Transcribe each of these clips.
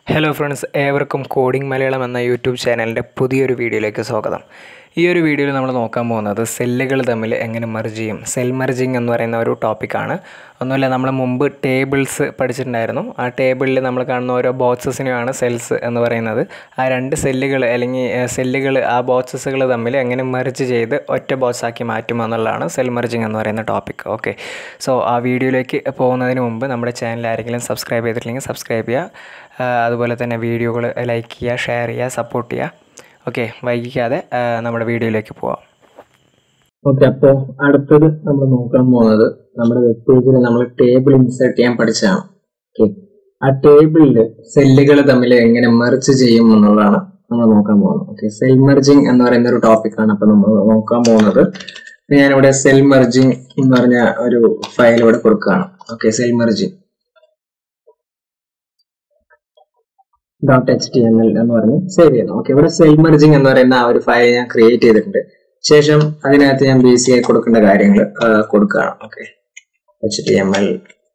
Hello friends ഏവർക്കും coding Malayalam എന്ന യൂട്യൂബ് ചാനലിൻ്റെ പുതിയൊരു വീഡിയോയിലേക്ക് സ്വാഗതം ഈ ഒരു വീഡിയോയിൽ നമ്മൾ നോക്കാൻ പോകുന്നത് സെല്ലുകൾ തമ്മിൽ എങ്ങനെ മെർജ് ചെയ്യും സെൽ മെർജിങ് എന്ന് പറയുന്ന ഒരു ടോപ്പിക്കാണ് ഒന്നുമില്ല നമ്മൾ മുമ്പ് ടേബിൾസ് പഠിച്ചിട്ടുണ്ടായിരുന്നു ആ ടേബിളിൽ നമ്മൾ കാണുന്ന ഓരോ ബോക്സസിനെയാണ് സെൽസ് എന്ന് പറയുന്നത് ആ രണ്ട് സെല്ലുകൾ അല്ലെങ്കിൽ സെല്ലുകൾ ആ ബോക്സസുകൾ തമ്മിൽ എങ്ങനെ മെർജ് ചെയ്ത് ഒറ്റ ബോക്സാക്കി മാറ്റും എന്നുള്ളതാണ് സെൽ മെർജിങ് എന്ന് പറയുന്ന ടോപ്പിക് ഓക്കെ സോ ആ വീഡിയോയിലേക്ക് പോകുന്നതിന് മുമ്പ് നമ്മുടെ ചാനൽ ആരെങ്കിലും സബ്സ്ക്രൈബ് ചെയ്തിട്ടില്ലെങ്കിൽ സബ്സ്ക്രൈബ് ചെയ്യുക ആ, അതുപോലെ തന്നെ വീഡിയോകൾ ലൈക്ക് ചെയ്യുക ഷെയർ ചെയ്യുക സപ്പോർട്ട് ചെയ്യുക ഓക്കെ വൈകിക്കാതെ ആ, നമ്മുടെ വീഡിയോയിലേക്ക് പോവാം ഓക്കെ അപ്പോ അടുത്തത് നമ്മൾ നോക്കാൻ പോകുന്നത് നമ്മുടെ വെബ് പേജിൽ നമ്മൾ ടേബിൾ ഇൻസേർട്ട് ചെയ്യാൻ പഠിച്ചതാണ് ഓക്കെ ആ ടേബിളിൽ സെല്ലുകൾ തമ്മിൽ എങ്ങനെ മെർജ് ചെയ്യും എന്നുള്ളതാണ് നമ്മൾ നോക്കാൻ പോകുന്നത് ഓക്കെ സെൽ മെർജിങ് എന്ന് പറയുന്ന ഒരു ടോപ്പിക്കാണ് അപ്പൊ നമ്മൾ നോക്കാൻ പോകുന്നത് അപ്പൊ ഞാനിവിടെ സെൽ മെർജിങ് എന്ന് പറഞ്ഞ ഒരു ഫയൽ ഇവിടെ കൊടുക്കുകയാണ് okay cell merging dot H T M L എന്ന് പറഞ്ഞ് സേവ് ചെയ്യുന്നു ഓക്കെ ഇവിടെ സെൽ മെർജിങ് എന്ന് പറയുന്ന ആ ഒരു ഫയൽ ഞാൻ ക്രിയേറ്റ് ചെയ്തിട്ടുണ്ട് ശേഷം അതിനകത്ത് ഞാൻ ബി സി ആയി കൊടുക്കേണ്ട കാര്യങ്ങൾ കൊടുക്കുകയാണ് okay H T M L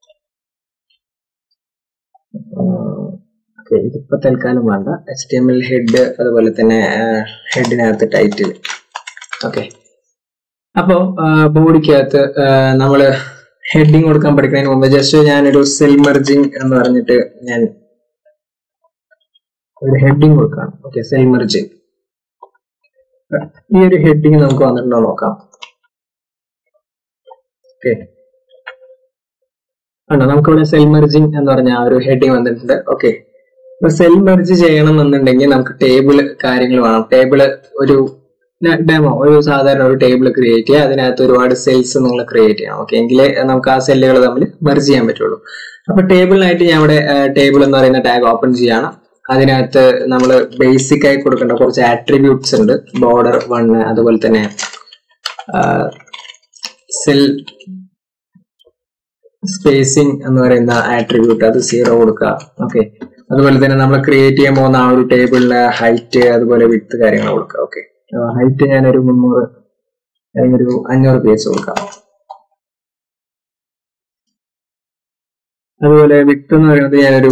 okay ഇതിപ്പോ തൽക്കാലം വേണ്ട H T M L head അതുപോലെ തന്നെ ഹെഡിനകത്ത് ടൈറ്റിൽ ഓക്കെ അപ്പോ ബോഡിക്കകത്ത് നമ്മൾ ഹെഡിങ് കൊടുക്കാൻ പഠിക്കുന്നതിന് മുമ്പ് ജസ്റ്റ് ഞാനൊരു സെൽ മെർജിങ് എന്ന് പറഞ്ഞിട്ട് ഞാൻ ഒരു ഹെഡിങ് കൊടുക്കാം ഓക്കെ സെൽ മെർജിങ് ഈ ഒരു ഹെഡിങ് നമുക്ക് വന്നിട്ടുണ്ടോ നോക്കാം ഓക്കെ ആണോ നമുക്കിവിടെ സെൽ മെർജിങ് എന്ന് പറഞ്ഞ ആ ഒരു ഹെഡിങ് വന്നിട്ടുണ്ട് ഓക്കെ അപ്പൊ സെൽ മെർജ് ചെയ്യണം എന്നുണ്ടെങ്കിൽ നമുക്ക് ടേബിൾ കാര്യങ്ങൾ വേണം ടേബിൾ ഒരു ഡെമോ ഒരു സാധാരണ ഒരു ടേബിൾ ക്രിയേറ്റ് ചെയ്യുക അതിനകത്ത് ഒരുപാട് സെൽസ് നിങ്ങൾ ക്രിയേറ്റ് ചെയ്യണം ഓക്കെ എങ്കിലേ നമുക്ക് ആ സെല്ലുകൾ തമ്മിൽ മെർജ് ചെയ്യാൻ പറ്റുള്ളൂ അപ്പൊ ടേബിളിനായിട്ട് ഞാൻ ഇവിടെ ടേബിൾ എന്ന് പറയുന്ന ടാഗ് ഓപ്പൺ ചെയ്യാണ് അതിനകത്ത് നമ്മൾ ബേസിക് ആയി കൊടുക്കേണ്ട കുറച്ച് ആട്രിബ്യൂട്ട്സ് ഉണ്ട് ബോർഡർ വണ്ണ് അതുപോലെ തന്നെ സെൽ സ്പേസിംഗ് എന്ന് പറയുന്ന ആട്രിബ്യൂട്ട് അത് സീറോ കൊടുക്കുക ഓക്കെ അതുപോലെ തന്നെ നമ്മൾ ക്രിയേറ്റ് ചെയ്യാൻ പോകുന്ന ആ ഒരു ടേബിളിന് ഹൈറ്റ് അതുപോലെ വിത്ത് കാര്യങ്ങൾ കൊടുക്കുക ഓക്കെ ഹൈറ്റ് ഞാനൊരു മുന്നൂറ് അല്ലെങ്കിൽ ഒരു അഞ്ഞൂറ് പേജ് കൊടുക്കാം അതുപോലെ വിത്ത് എന്ന് പറയുന്നത് ഞാനൊരു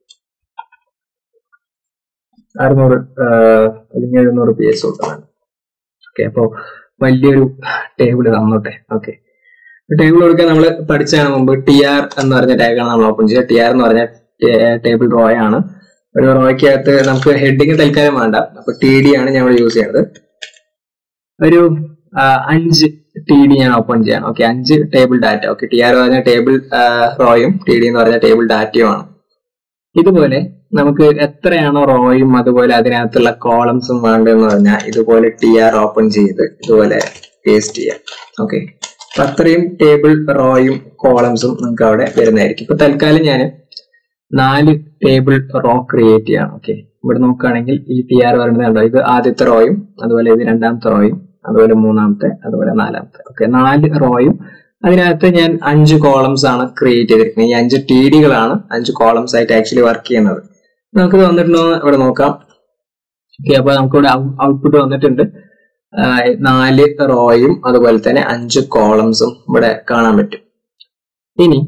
അറുന്നൂറ് അല്ലെങ്കിൽ എഴുന്നൂറ് പി എസ് കൊടുക്കുന്നുണ്ട് ഓക്കെ അപ്പോൾ വലിയൊരു ടേബിൾ തന്നോട്ടെ ഓക്കെ ടേബിൾ കൊടുക്കാൻ നമ്മൾ പഠിച്ചാണ് മുമ്പ് ടി ആർ എന്ന് പറഞ്ഞ ടാഗാണ് നമ്മൾ ഓപ്പൺ ചെയ്യുക ടി ആർ എന്ന് പറഞ്ഞ ടേബിൾ റോ ആണ് ഒരു റോയ്ക്കകത്ത് നമുക്ക് ഹെഡിങ് തൽക്കാലം വേണ്ട അപ്പൊ ടി ഡി ആണ് ഞങ്ങൾ യൂസ് ചെയ്യുന്നത് ഒരു ആ, അഞ്ച് ടി ഡി ഞാൻ ഓപ്പൺ ചെയ്യാം ഓക്കെ അഞ്ച് table data okay T R പറഞ്ഞ ടേബിൾ റോയും ടി ഡി എന്ന് പറഞ്ഞ ടേബിൾ ഡാറ്റയുമാണ് ഇതുപോലെ നമുക്ക് എത്രയാണോ റോയും അതുപോലെ അതിനകത്തുള്ള കോളംസും വേണ്ടതെന്ന് പറഞ്ഞാൽ ഇതുപോലെ ടി ആർ ഓപ്പൺ ചെയ്ത് ഇതുപോലെ പേസ്റ്റ് ചെയ്യാം ഓക്കെ അപ്പൊ അത്രയും ടേബിൾ റോയും കോളംസും നമുക്ക് അവിടെ വരുന്നതായിരിക്കും ഇപ്പൊ തൽക്കാലം ഞാൻ നാല് ടേബിൾ റോ ക്രിയേറ്റ് ചെയ്യണം ഓക്കെ ഇവിടെ നോക്കുകയാണെങ്കിൽ ഈ ടി ആർ പറയുന്നത് കണ്ടോ ഇത് ആദ്യത്തെ റോയും അതുപോലെ ഇത് രണ്ടാമത്തെ റോയും അതുപോലെ മൂന്നാമത്തെ അതുപോലെ നാലാമത്തെ ഓക്കെ നാല് റോയും അതിനകത്ത് ഞാൻ അഞ്ച് കോളംസ് ആണ് ക്രിയേറ്റ് ചെയ്തിരിക്കുന്നത് ഈ അഞ്ച് ടി ഡികളാണ് അഞ്ച് കോളംസ് ആയിട്ട് ആക്ച്വലി വർക്ക് ചെയ്യുന്നത് നമുക്ക് വന്നിട്ടുണ്ടോ എന്ന് ഇവിടെ നോക്കാം ഓക്കെ അപ്പൊ നമുക്കിവിടെ ഔട്ട്പുട്ട് വന്നിട്ടുണ്ട് ആ, നാല് റോയും അതുപോലെ തന്നെ അഞ്ച് കോളംസും ഇവിടെ കാണാൻ പറ്റും ഇനി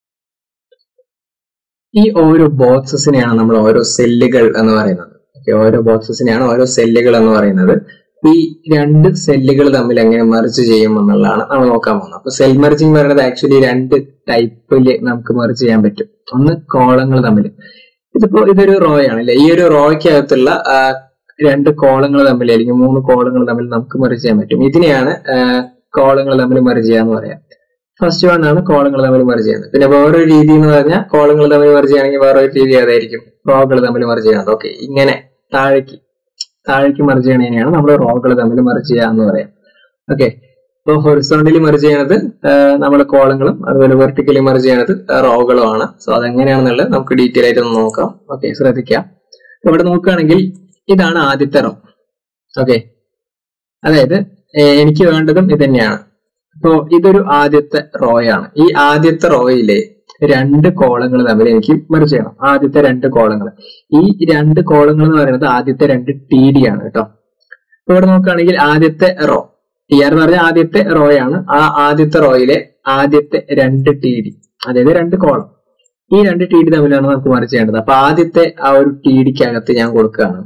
ഈ ഓരോ ബോക്സസിനെയാണ് നമ്മൾ ഓരോ സെല്ലുകൾ എന്ന് പറയുന്നത് ഓക്കെ ഓരോ ബോക്സസിനെയാണ് ഓരോ സെല്ലുകൾ എന്ന് പറയുന്നത് ഈ രണ്ട് സെല്ലുകൾ തമ്മിൽ എങ്ങനെ മെർജ് ചെയ്യും എന്നുള്ളതാണ് നമ്മൾ നോക്കാൻ പോകുന്നത് അപ്പൊ സെൽ മെർജിങ് പറയുന്നത് ആക്ച്വലി രണ്ട് ടൈപ്പിൽ നമുക്ക് മെർജ് ചെയ്യാൻ പറ്റും ഒന്ന് കോളങ്ങൾ തമ്മിൽ ഇതിപ്പോ ഇതൊരു റോ ആണ് അല്ലെ ഈ ഒരു റോയ്ക്കകത്തുള്ള ആ, രണ്ട് കോളങ്ങൾ തമ്മിൽ അല്ലെങ്കിൽ മൂന്ന് കോളങ്ങൾ തമ്മിൽ നമുക്ക് മെർജ് ചെയ്യാൻ പറ്റും ഇതിനെയാണ് കോളങ്ങൾ തമ്മിൽ മെർജ് ചെയ്യാന്ന് പറയാം ഫസ്റ്റ് വൺ ആണ് കോളങ്ങൾ തമ്മിൽ മെർജ് ചെയ്യുന്നത് പിന്നെ വേറൊരു രീതി എന്ന് പറഞ്ഞാൽ കോളങ്ങൾ തമ്മിൽ മെർജ് ചെയ്യണമെങ്കിൽ വേറൊരു രീതി ഏതായിരിക്കും റോകൾ തമ്മിൽ മെർജ് ചെയ്യുന്നത് ഓക്കെ ഇങ്ങനെ താഴേക്ക് താഴേക്ക് മെർജ് ചെയ്യണതിനെയാണ് നമ്മൾ റോകൾ തമ്മിൽ മെർജ് ചെയ്യുക എന്ന് പറയാം ഓക്കെ ഇപ്പൊ ഹൊറിസോണ്ടലി മെർജ് ചെയ്യണത് നമ്മൾ കോളങ്ങളും അതുപോലെ വെർട്ടിക്കലി മെർജ് ചെയ്യണത് റോകളുമാണ് സോ അതെങ്ങനെയാണെന്നുള്ളത് നമുക്ക് ഡീറ്റെയിൽ ആയിട്ട് ഒന്ന് നോക്കാം ഓക്കെ ശ്രദ്ധിക്കാം ഇവിടെ നോക്കുകയാണെങ്കിൽ ഇതാണ് ആദ്യത്തെ റോ ഓക്കെ അതായത് ഏർ എനിക്ക് വേണ്ടതും ഇത് തന്നെയാണ് അപ്പോ ഇതൊരു ആദ്യത്തെ റോയാണ് ഈ ആദ്യത്തെ റോയിലെ രണ്ട് കോളങ്ങൾ തമ്മിൽ എനിക്ക് മെർജ് ചെയ്യണം ആദ്യത്തെ രണ്ട് കോളങ്ങൾ ഈ രണ്ട് കോളങ്ങൾ എന്ന് പറയുന്നത് ആദ്യത്തെ രണ്ട് ടി ഡി ആണ് കേട്ടോ ഇപ്പൊ ഇവിടെ നോക്കുകയാണെങ്കിൽ ആദ്യത്തെ റോ ടി ആർ എന്ന് പറഞ്ഞാൽ ആദ്യത്തെ റോയാണ് ആ ആദ്യത്തെ റോയിലെ ആദ്യത്തെ രണ്ട് ടി ഡി അതായത് രണ്ട് കോളം ഈ രണ്ട് ടി ഡി തമ്മിലാണ് നമുക്ക് മറിച്ച് ചെയ്യേണ്ടത് അപ്പൊ ആദ്യത്തെ ആ ഒരു ടി ഡിക്കകത്ത് ഞാൻ കൊടുക്കുകയാണ്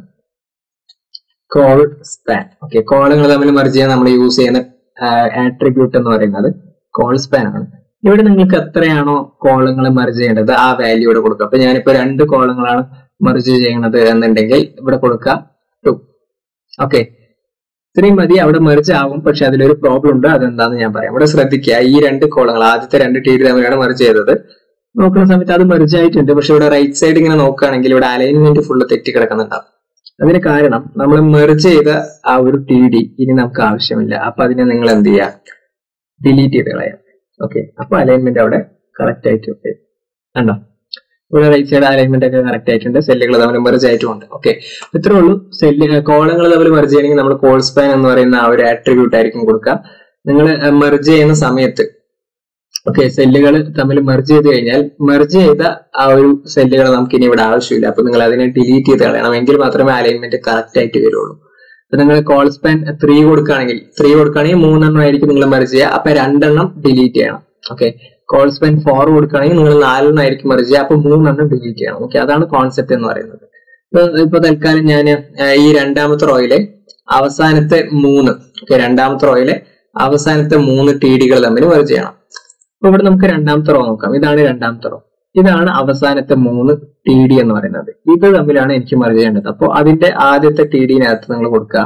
കോൾ സ്പാൻ ഓക്കെ കോളുകൾ തമ്മിൽ മറിച്ച് ചെയ്യാൻ നമ്മൾ യൂസ് ചെയ്യുന്ന ആട്രിബ്യൂട്ട് എന്ന് പറയുന്നത് കോൾ സ്പാൻ ആണ് ഇവിടെ നിങ്ങൾക്ക് എത്രയാണോ കോളങ്ങൾ മറിച്ച് ചെയ്യേണ്ടത് ആ വാല്യൂ ഇവിടെ കൊടുക്കുക അപ്പൊ ഞാനിപ്പോ രണ്ട് കോളങ്ങളാണ് മറിച്ച് ചെയ്യണത് എന്നുണ്ടെങ്കിൽ ഇവിടെ കൊടുക്കുക ടു ഓക്കെ ഇത്രയും മതി അവിടെ മെർജ് ആവും പക്ഷെ അതിലൊരു പ്രോബ്ലം ഉണ്ട് അതെന്താന്ന് ഞാൻ പറയാം ഇവിടെ ശ്രദ്ധിക്കുക ഈ രണ്ട് കോളങ്ങൾ ആദ്യത്തെ രണ്ട് ടി ഡി തമ്മിലാണ് മെർജ് ചെയ്തത് നോക്കുന്ന സമയത്ത് അത് മെർജ് ആയിട്ടുണ്ട് പക്ഷെ ഇവിടെ റൈറ്റ് സൈഡ് ഇങ്ങനെ നോക്കുകയാണെങ്കിൽ ഇവിടെ അലൈൻമെന്റ് ഫുള്ള് തെറ്റി കിടക്കുന്നുണ്ടാവും അതിന് കാരണം നമ്മൾ മെർജ് ചെയ്ത ആ ഒരു ടി ഡി ഇനി നമുക്ക് ആവശ്യമില്ല അപ്പൊ അതിനെ നിങ്ങൾ എന്ത് ചെയ്യുക ഡിലീറ്റ് ചെയ്ത് കളയാം ഓക്കെ അപ്പൊ അലൈൻമെന്റ് അവിടെ കറക്റ്റ് ആയിട്ട് വരും. കണ്ടോ ഇവിടെ റൈറ്റ് സൈഡ് അലൈൻമെന്റ് ഒക്കെ കറക്റ്റ് ആയിട്ടുണ്ട് സെല്ലുകൾ തമ്മിൽ മെർജ് ആയിട്ടുമുണ്ട് ഓക്കെ ഇത്രേ ഉള്ളൂ സെല്ല് കോളങ്ങൾ തമ്മിൽ മെർജ് ചെയ്യണമെങ്കിൽ നമ്മൾ കോൾ സ്പാൻ എന്ന് പറയുന്ന ആ ഒരു ആട്രിബ്യൂട്ട് ആയിരിക്കും കൊടുക്കുക നിങ്ങൾ മെർജ് ചെയ്യുന്ന സമയത്ത് ഓക്കെ സെല്ലുകൾ തമ്മിൽ മെർജ് ചെയ്ത് കഴിഞ്ഞാൽ മെർജ് ചെയ്ത ആ ഒരു സെല്ലുകൾ നമുക്ക് ഇനി ഇവിടെ ആവശ്യമില്ല അപ്പൊ നിങ്ങൾ അതിനെ ഡിലീറ്റ് ചെയ്ത് കളയണം എങ്കിൽ മാത്രമേ അലൈൻമെന്റ് കറക്റ്റ് ആയിട്ട് വരുള്ളൂ അപ്പൊ നിങ്ങൾ കോൾ സ്പാൻ ത്രീ കൊടുക്കുകയാണെങ്കിൽ ത്രീ കൊടുക്കുകയാണെങ്കിൽ മൂന്നെണ്ണം ആയിരിക്കും നിങ്ങൾ മെർജ് ചെയ്യുക അപ്പൊ രണ്ടെണ്ണം ഡിലീറ്റ് ചെയ്യണം ഓക്കെ കോൾ സ്പാൻ ഫോർ കൊടുക്കുകയാണെങ്കിൽ നിങ്ങൾ നാലെണ്ണം ആയിരിക്കും മെർജ് ചെയ്യുക അപ്പൊ മൂന്നെണ്ണം ഡിലീറ്റ് ചെയ്യണം ഓക്കെ അതാണ് കോൺസെപ്റ്റ് എന്ന് പറയുന്നത് ഇപ്പൊ ഇപ്പൊ തൽക്കാലം ഞാൻ ഈ രണ്ടാമത്തെ റോയിലെ അവസാനത്തെ മൂന്ന് ഓക്കെ രണ്ടാമത്തെ റോയിലെ അവസാനത്തെ മൂന്ന് ടി ഡികൾ തമ്മിൽ മെർജ് ചെയ്യണം അപ്പൊ ഇവിടെ നമുക്ക് രണ്ടാമത്തെ റോ നോക്കാം ഇതാണ് രണ്ടാമത്തെ റോ ഇതാണ് അവസാനത്തെ മൂന്ന് ടി ഡി എന്ന് പറയുന്നത് ഇത് തമ്മിലാണ് എനിക്ക് മെർജ് ചെയ്യേണ്ടത് അപ്പോൾ അതിന്റെ ആദ്യത്തെ ടി ഡിനകത്ത് നിങ്ങൾ കൊടുക്കുക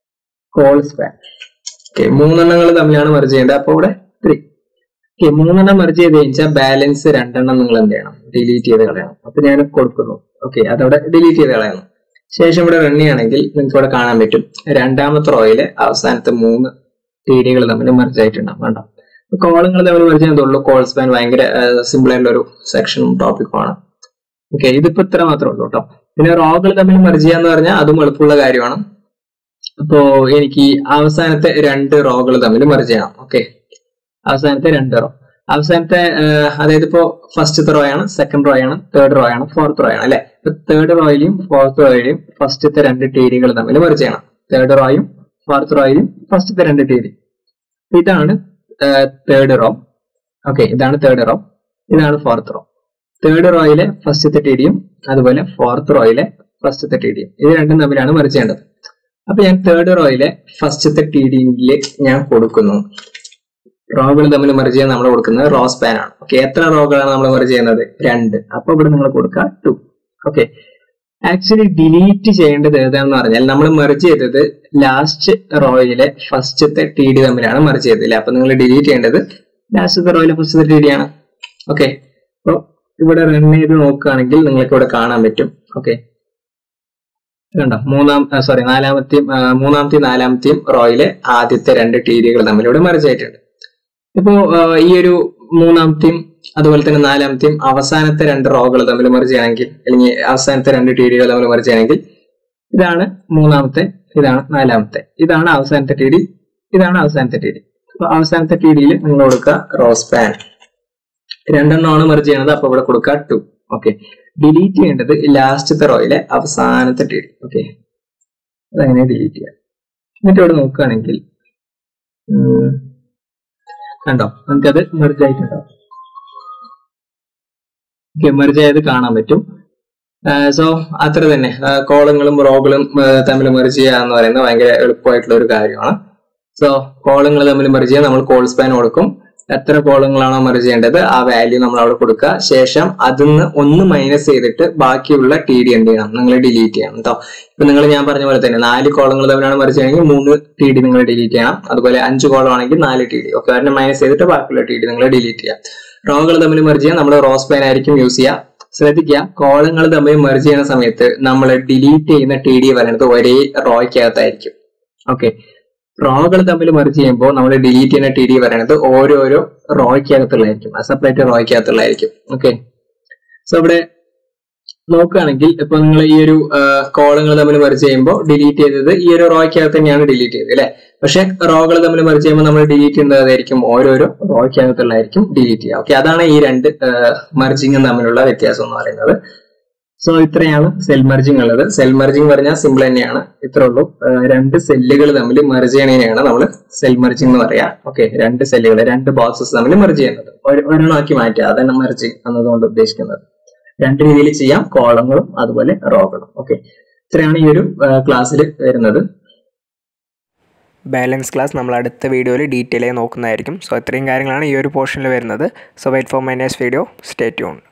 കോൾ സ്പാൻ ഓക്കെ മൂന്നെണ്ണങ്ങൾ തമ്മിലാണ് മെർജ് ചെയ്യേണ്ടത് അപ്പോൾ ഇവിടെ ത്രീ ഓക്കെ മൂന്നെണ്ണം മെർജ് ചെയ്ത് കഴിഞ്ഞാൽ ബാലൻസ് രണ്ടെണ്ണം നിങ്ങൾ എന്ത് ചെയ്യണം ഡിലീറ്റ് ചെയ്ത് കളയണം അപ്പൊ ഞാൻ കൊടുക്കുന്നു ഓക്കെ അതവിടെ ഡിലീറ്റ് ചെയ്ത് കളയണം ശേഷം ഇവിടെ റൺ ചെയ്യുകയാണെങ്കിൽ നിങ്ങൾക്ക് ഇവിടെ കാണാൻ പറ്റും രണ്ടാമത്തെ റോയിലെ അവസാനത്തെ മൂന്ന് ടി ഡികൾ തമ്മിൽ മെർജ് ആയിട്ടുണ്ടാവും കണ്ടോ കോളങ്ങൾ തമ്മിൽ മെർജ് ചെയ്യുന്നതുള്ളൂ കോൾ സ്പാൻ ഭയങ്കര സിമ്പിൾ ആയിട്ടുള്ള ഒരു സെക്ഷനും ടോപ്പിക്കുമാണ് ഓക്കെ ഇതിപ്പോ ഇത്ര മാത്രമേ ഉള്ളൂ കേട്ടോ പിന്നെ റോകൾ തമ്മിൽ മെർജ് ചെയ്യാന്ന് പറഞ്ഞാൽ അതും എളുപ്പമുള്ള കാര്യമാണ് അപ്പോ എനിക്ക് അവസാനത്തെ രണ്ട് റോകൾ തമ്മിൽ മെർജ് ചെയ്യണം ഓക്കെ അവസാനത്തെ രണ്ട് റോ അവസാനത്തെ അതായത് ഇപ്പോ ഫസ്റ്റത്തെ റോ ആണ് സെക്കൻഡ് റോ ആണ് തേർഡ് റോ ആണ് ഫോർത്ത് റോ ആണ് അല്ലെ ഇപ്പൊ തേർഡ് റോയിലും ഫോർത്ത് റോയിലും ഫസ്റ്റത്തെ രണ്ട് ടി ഡികൾ തമ്മിൽ മെർജ് ചെയ്യണം തേർഡ് റോയും ഫോർത്ത് റോയിലും ഫസ്റ്റത്തെ രണ്ട് ടി ഡി ഇതാണ് തേർഡ് റോ ഓക്കെ ഇതാണ് തേർഡ് റോ ഇതാണ് ഫോർത്ത് റോ തേർഡ് റോയിലെ ഫസ്റ്റത്തെ ടി ഡിയും അതുപോലെ ഫോർത്ത് റോയിലെ ഫസ്റ്റത്തെ ടി ഡിയും ഇത് രണ്ടും തമ്മിലാണ് മെർജ് ചെയ്യേണ്ടത് അപ്പൊ ഞാൻ തേർഡ് റോയിലെ ഫസ്റ്റത്തെ ടി ഡിയിൽ ഞാൻ കൊടുക്കുന്നു റോകൾ തമ്മിൽ മെർജ് ചെയ്യാൻ നമ്മൾ കൊടുക്കുന്നത് റോ സ്പാൻ ആണ് ഓക്കെ എത്ര റോകളാണ് നമ്മൾ മെർജ് ചെയ്യുന്നത് രണ്ട് അപ്പൊ ഇവിടെ നിങ്ങൾ കൊടുക്കുക ടു ഓക്കെ ആക്ച്വലി ഡിലീറ്റ് ചെയ്യേണ്ടത് ഏതാണെന്ന് പറഞ്ഞാൽ നമ്മൾ മെർജ് ചെയ്തത് ലാസ്റ്റ് റോയിലെ ഫസ്റ്റത്തെ ടി ഡി തമ്മിലാണ് മെർജ് ചെയ്തത് അല്ലെ അപ്പൊ നിങ്ങൾ ഡിലീറ്റ് ചെയ്യേണ്ടത് ലാസ്റ്റത്തെ റോയിലെ ഫസ്റ്റത്തെ ടി ഡി ആണ് ഓക്കെ അപ്പൊ ഇവിടെ റൺ ചെയ്ത് നോക്കുകയാണെങ്കിൽ നിങ്ങൾക്ക് ഇവിടെ കാണാൻ പറ്റും ഓക്കെ കണ്ടോ മൂന്നാം സോറി നാലാമത്തെയും ആ, മൂന്നാമത്തെയും നാലാമത്തെയും റോയിലെ ആദ്യത്തെ രണ്ട് ടി ഡികൾ തമ്മിൽ ഇവിടെ മെർജ് ആയിട്ടുണ്ട് ഇപ്പോ ആ, ഈ ഒരു മൂന്നാമത്തെയും അതുപോലെ തന്നെ നാലാമത്തെയും അവസാനത്തെ രണ്ട് റോകൾ തമ്മിൽ മെർജ് ചെയ്യണമെങ്കിൽ അല്ലെങ്കിൽ അവസാനത്തെ രണ്ട് ടി ഡികൾ തമ്മിൽ മെർജ് ചെയ്യണമെങ്കിൽ ഇതാണ് മൂന്നാമത്തെ ഇതാണ് നാലാമത്തെ ഇതാണ് അവസാനത്തെ ടി ഡി ഇതാണ് അവസാനത്തെ ടി ഡി അപ്പൊ അവസാനത്തെ ടി ഡിയിൽ നിങ്ങൾ കൊടുക്കുക റോസ് പാൻ രണ്ടെണ്ണമാണ് മെർജ് ചെയ്യണത് അപ്പൊ ഇവിടെ കൊടുക്കുക ടു ഓക്കെ ഡിലീറ്റ് ചെയ്യേണ്ടത് ലാസ്റ്റത്തെ റോയിലെ അവസാനത്തെ ടി ഡി ഓക്കെ അതങ്ങനെ ഡിലീറ്റ് ചെയ്യാം എന്നിട്ട് ഇവിടെ നോക്കുകയാണെങ്കിൽ ഉം, കണ്ടോ നമുക്കത് മെർജ് ആയിട്ടുണ്ടോ ഓക്കെ മെർജ് ആയത് കാണാൻ പറ്റും സോ അത്ര തന്നെ കോളങ്ങളും റോകളും തമ്മിൽ മെർജ് ചെയ്യുക എന്ന് പറയുന്നത് ഭയങ്കര എളുപ്പമായിട്ടുള്ള ഒരു കാര്യമാണ് സോ കോളങ്ങൾ തമ്മിൽ മെർജ് ചെയ്യാൻ നമ്മൾ കോൾ സ്പാൻ കൊടുക്കും എത്ര കോളങ്ങളാണോ മെർജ് ചെയ്യേണ്ടത് ആ വാല്യൂ നമ്മൾ അവിടെ കൊടുക്കുക ശേഷം അതിന്ന് ഒന്ന് മൈനസ് ചെയ്തിട്ട് ബാക്കിയുള്ള ടി ഡി എന്ത് ചെയ്യണം നിങ്ങൾ ഡിലീറ്റ് ചെയ്യണം കേട്ടോ ഇപ്പൊ നിങ്ങൾ ഞാൻ പറഞ്ഞ പോലെ തന്നെ നാല് കോളങ്ങൾ തമ്മിലാണ് മെർജ് ചെയ്യണമെങ്കിൽ മൂന്ന് ടി ഡി നിങ്ങൾ ഡിലീറ്റ് ചെയ്യണം അതുപോലെ അഞ്ച് കോളം ആണെങ്കിൽ നാല് ടി ഡി ഒക്കെ അതിനെ മൈനസ് ചെയ്തിട്ട് ബാക്കിയുള്ള ടി ഡി നിങ്ങൾ ഡിലീറ്റ് ചെയ്യാം റോകൾ തമ്മിൽ മെർജ് ചെയ്യാൻ നമ്മൾ റോസ് പാൻ ആയിരിക്കും യൂസ് ചെയ്യുക ശ്രദ്ധിക്കുക കോളങ്ങൾ തമ്മിൽ മെർജ് ചെയ്യുന്ന സമയത്ത് നമ്മൾ ഡിലീറ്റ് ചെയ്യുന്ന ടി ഡി പറയുന്നത് ഒരേ റോയ്ക്കകത്തായിരിക്കും ഓക്കെ റോകൾ തമ്മിൽ മെർജ് ചെയ്യുമ്പോൾ നമ്മൾ ഡിലീറ്റ് ചെയ്യുന്ന ടി ഡി പറയുന്നത് ഓരോരോ റോയ്ക്കകത്തുള്ളതായിരിക്കും സെപ്പറേറ്റ് റോയ്ക്കകത്തുള്ളതായിരിക്കും ഓക്കെ സോ ഇവിടെ നോക്കുകയാണെങ്കിൽ ഇപ്പൊ നിങ്ങൾ ഈ ഒരു കോളങ്ങൾ തമ്മിൽ മെർജ് ചെയ്യുമ്പോൾ ഡിലീറ്റ് ചെയ്തത് ഈ ഒരു റോയ്ക്കകത്ത് തന്നെയാണ് ഡിലീറ്റ് ചെയ്തത് അല്ലെ പക്ഷെ റോകൾ തമ്മിൽ മെർജ് ചെയ്യുമ്പോൾ നമ്മൾ ഡിലീറ്റ് ചെയ്യുന്നതായിരിക്കും ഓരോരോ റോയ്ക്കകത്തുള്ളതായിരിക്കും ഡിലീറ്റ് ചെയ്യുക ഓക്കെ അതാണ് ഈ രണ്ട് മെർജിങ്ങും തമ്മിലുള്ള വ്യത്യാസം എന്ന് പറയുന്നത് സോ ഇത്രയാണ് സെൽ മെർജിങ് ഉള്ളത് സെൽ മെർജിങ് പറഞ്ഞാൽ സിമ്പിൾ തന്നെയാണ് ഇത്രേ ഉള്ളൂ ആ, രണ്ട് സെല്ലുകൾ തമ്മിൽ മെർജ് ചെയ്യണതിനെയാണ് നമ്മൾ സെൽ മെർജിങ് എന്ന് പറയാ ഓക്കെ രണ്ട് സെല്ലുകൾ രണ്ട് ബോക്സസ് തമ്മിൽ മെർജ് ചെയ്യുന്നത് ഒരു- ഒരെണ്ണമാക്കി മാറ്റുക അതാണ് മെർജിങ് എന്നതുകൊണ്ട് ഉദ്ദേശിക്കുന്നത് രണ്ട് രീതിയിൽ ചെയ്യാം കോളങ്ങളും അതുപോലെ റോകളും ഓക്കെ ഇത്രയാണ് ഈ ഒരു ക്ലാസ്സിൽ വരുന്നത് ബാലൻസ് ക്ലാസ് നമ്മൾ അടുത്ത വീഡിയോയിൽ ഡീറ്റെയിൽ ആയി നോക്കുന്നതായിരിക്കും സോ ഇത്രയും കാര്യങ്ങളാണ് ഈ ഒരു പോർഷനിൽ വരുന്നത് so wait for my next video stay tune